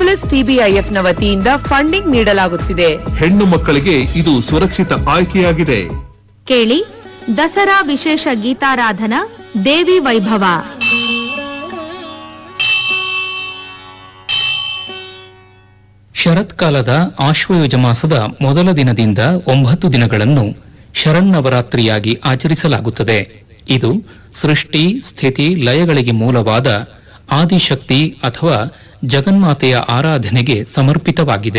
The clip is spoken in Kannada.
ಪಾಪ್ಯುಲರ್ ಟಿಬಿಐಎಫ್ನ ವತಿಯಿಂದ ಫಂಡಿಂಗ್ ನೀಡಲಾಗುತ್ತಿದೆ ಹೆಣ್ಣು ಮಕ್ಕಳಿಗೆ ಇದು ಸುರಕ್ಷಿತ ಆಯ್ಕೆಯಾಗಿದೆ ಕೇಳಿ ದಸರಾ ವಿಶೇಷ ಗೀತಾರಾಧನಾ ದೇವಿ ವೈಭವ ಶರತ್ಕಾಲದ ಆಶ್ವಯುಜ ಮಾಸದ ಮೊದಲ ದಿನದಿಂದ ಒಂಬತ್ತು ದಿನಗಳನ್ನು ಶರನ್ನವರಾತ್ರಿಯಾಗಿ ಆಚರಿಸಲಾಗುತ್ತದೆ ಇದು ಸೃಷ್ಟಿ ಸ್ಥಿತಿ ಲಯಗಳಿಗೆ ಮೂಲವಾದ ಆದಿಶಕ್ತಿ ಅಥವಾ ಜಗನ್ಮಾತೆಯ ಆರಾಧನೆಗೆ ಸಮರ್ಪಿತವಾಗಿದೆ